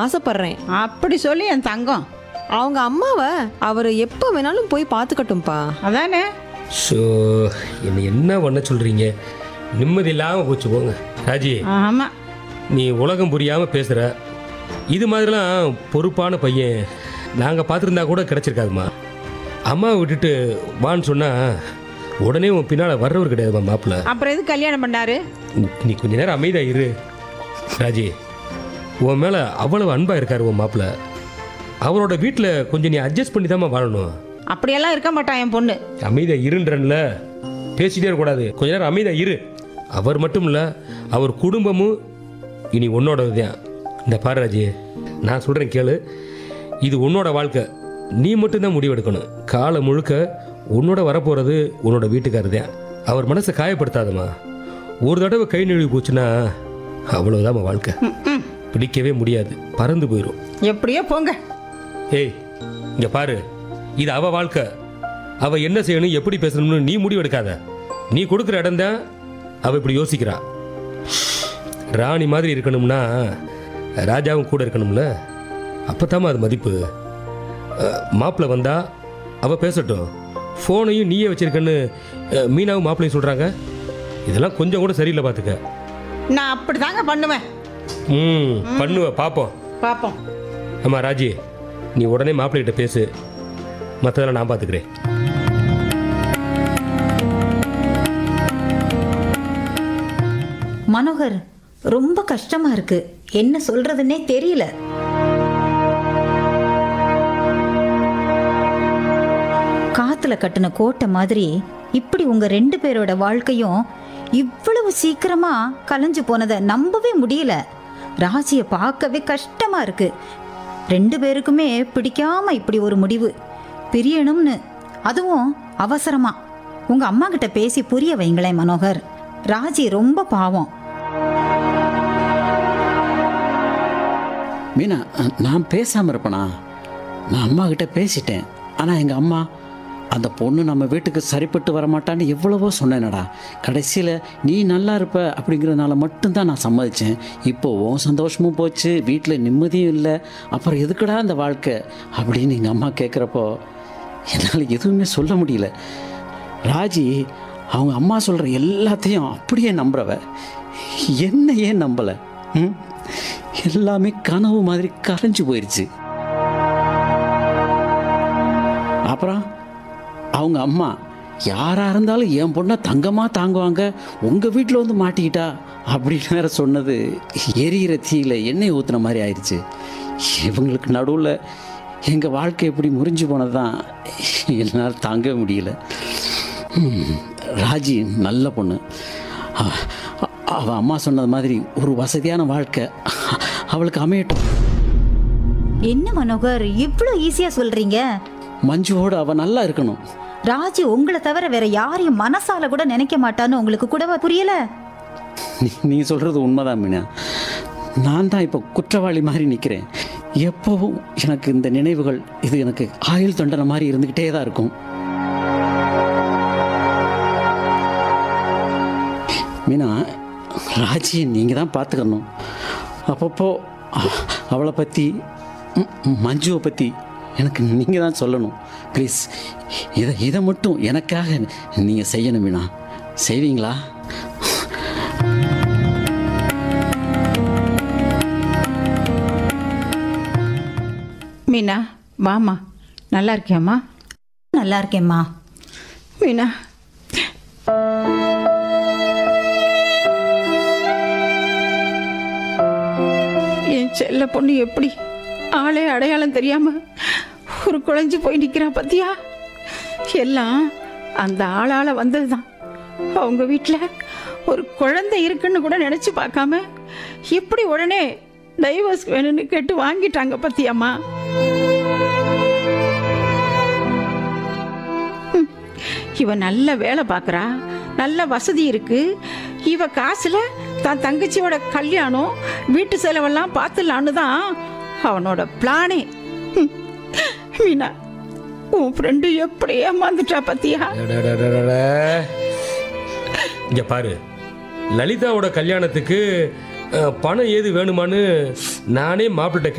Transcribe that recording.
ஆசைப்படுறேன் அப்படி சொல்லி என் தங்கம் அவங்க அம்மாவை அவர் எப்போ வேணாலும் போய் பார்த்துக்கட்டும்ப்பா அதானே ஸோ என்னை என்ன பண்ண சொல்கிறீங்க நிம்மதி இல்லாமல் போச்சு போங்க ராஜி ஆமாம் நீ உலகம் புரியாமல் பேசுகிற இது மாதிரிலாம் பொறுப்பான பையன் நாங்கள் பார்த்துருந்தா கூட கிடச்சிருக்காதுமா அம்மாவை விட்டுட்டு வான்னு சொன்னால் உடனே உன் பின்னால் வர்றவர் கிடையாதுமா மாப்பிள்ள அப்புறம் எது கல்யாணம் பண்ணாரு நீ கொஞ்ச நேரம் அமைதியா இரு ராஜி உன் மேலே அவ்வளவு அன்பாக இருக்காரு உன் மாப்பிள்ள அவரோட வீட்டில் கொஞ்சம் நீ அட்ஜஸ்ட் பண்ணி தாம்மா வாழணும் அப்படியெல்லாம் இருக்க மாட்டான் என் பொண்ணு அமைதியா இருன்றன்ல பேசிட்டே இருக்கக்கூடாது கொஞ்ச நேரம் அமைதியா இரு அவர் மட்டும் இல்லை அவர் குடும்பமும் இனி உன்னோடது தான் இந்த பாரு ராஜி நான் சொல்கிறேன் கேளு இது உன்னோட வாழ்க்கை நீ மட்டும்தான் முடிவெடுக்கணும் காலம் முழுக்க உன்னோட வரப்போகிறது உன்னோட வீட்டுக்காரர் தான் அவர் மனசை காயப்படுத்தாதம்மா ஒரு தடவை கை நழுவி போச்சுன்னா அவ்வளவுதான் வாழ்க்கை பிடிக்கவே முடியாது பறந்து போயிடும் எப்படியோ போங்க ஏய் இங்க பாரு இது அவ வாழ்க்கை அவ என்ன செய்யணும் எப்படி பேசணும்னு நீ முடிவு எடுக்காத நீ கொடுக்குற இடம் தான் அவ இப்படி யோசிக்கிறா ராணி மாதிரி இருக்கணும்னா ராஜாவும் கூட இருக்கணும்ல அப்பத்தாம்மா அது மதிப்பு மாப்பிள்ளை வந்தா அவ பேசட்டும் ஃபோனையும் நீயே வச்சிருக்கன்னு அஹ், மீனாவும் மாப்பிள்ளையும் சொல்றாங்க இதெல்லாம் கொஞ்சம் கூட சரியில்லை பார்த்துக்க நான் அப்படி தாங்க பண்ணுவேன் ம் பண்ணுவ பார்ப்போம் பார்ப்போம் ஆமா ராஜி நீ உடனே மாப்பிள்ளைகிட்ட பேசு மற்றதெல்லாம் நான் பார்த்துக்கிறேன் மனோகர் ரொம்ப கஷ்டமா இருக்கு என்ன சொல்றதுன்னே தெரியல காத்துல கட்டின கோட்டை மாதிரி இப்படி உங்க ரெண்டு பேரோட வாழ்க்கையும் இவ்வளவு சீக்கிரமா கலைஞ்சு போனதை நம்பவே முடியல ராசியை பார்க்கவே கஷ்டமா இருக்கு ரெண்டு பேருக்குமே பிடிக்காம இப்படி ஒரு முடிவு பிரியணும்னு அதுவும் அவசரமா உங்க அம்மா கிட்ட பேசி புரிய வைங்களேன் மனோகர் ராஜி ரொம்ப பாவம் மீனா அஹ், நான் பேசாமல் இருப்பேனா நான் அம்மா கிட்ட பேசிட்டேன் ஆனால் எங்கள் அம்மா அந்த பொண்ணு நம்ம வீட்டுக்கு சரிப்பட்டு வரமாட்டான்னு எவ்வளவோ சொன்னேனடா கடைசியில் நீ நல்லா இருப்ப அப்படிங்கிறதுனால மட்டும்தான் நான் சம்மதிச்சேன் இப்போ உன் சந்தோஷமும் போச்சு வீட்டில் நிம்மதியும் இல்லை அப்புறம் எதுக்குடா அந்த வாழ்க்கை அப்படின்னு எங்கள் அம்மா கேட்குறப்போ என்னால் எதுவுமே சொல்ல முடியல ராஜி அவங்க அம்மா சொல்கிற எல்லாத்தையும் அப்படியே நம்புறவ என்ன ஏன் நம்பலை ம் எல்லாமே கனவு மாதிரி கரைஞ்சு போயிடுச்சு அப்புறம் அவங்க அம்மா யாரா இருந்தாலும் என் பொண்ணை தங்கமா தாங்குவாங்க உங்க வீட்டில் வந்து மாட்டிக்கிட்டா அப்படின்னு வேற சொன்னது எரியிற தீயில எண்ணெய் ஊத்துன மாதிரி ஆயிடுச்சு இவங்களுக்கு நடுவில் எங்கள் வாழ்க்கை எப்படி முறிஞ்சு போனது தான் என்னால் தாங்க முடியல ம், ராஜி நல்ல பொண்ணு அவ- அவ அம்மா சொன்னது மாதிரி ஒரு வசதியான வாழ்க்கை அவளுக்கு அமையட்டும் என்ன மனோகர் இவ்வளோ ஈஸியா சொல்றீங்க மஞ்சுவோடு அவ நல்லா இருக்கணும் ராஜி உங்களை தவிர வேற யாரையும் மனசால கூட நினைக்க மாட்டான்னு உங்களுக்கு கூடவா புரியல நீ- நீ சொல்கிறது உண்மைதான் மீனா நான் தான் இப்போ குற்றவாளி மாதிரி நிற்கிறேன் எப்போவும் எனக்கு இந்த நினைவுகள் இது எனக்கு ஆயுள் தண்டனை மாதிரி இருந்துக்கிட்டே தான் இருக்கும் மீனா ராஜியை நீங்கள் தான் பார்த்துக்கணும் அப்பப்போ அ- அவளை பற்றி மஞ்சுவை பற்றி எனக்கு நீங்கள் தான் சொல்லணும் ப்ளீஸ் இதை இதை மட்டும் எனக்காக நீங்கள் செய்யணும் மீனா செய்வீங்களா மீனா வாம்மா நல்லா இருக்கியாம்மா நல்லா இருக்கேம்மா மீனா என் செல்ல பொண்ணு எப்படி ஆளே அடையாளம் தெரியாம ஒரு குழஞ்சு போய் நிக்கிறா பத்தியா எல்லாம் அந்த ஆளால வந்ததுதான் அவங்க வீட்டில் ஒரு குழந்தை இருக்குன்னு கூட நினைச்சு பார்க்காம எப்படி உடனே டைவர்ஸ் வேணும்னு கேட்டு வாங்கிட்டாங்க பத்தியாம்மா இவ நல்ல வேலை பார்க்குறா நல்ல வசதி இருக்கு இவ காசுல தான் தங்கச்சியோட கல்யாணம் வீட்டு செலவெல்லாம் பார்த்துலான்னு தான் அவனோட பிளானே ஹம். மீனா உன் ஃப்ரெண்டு எப்படி ஏமாந்துட்டா பத்தியா அடடடடட. இங்க பாரு லலிதாவோட கல்யாணத்துக்கு அஹ், பணம் ஏது வேணுமான்னு நானே மாப்பிள்ளை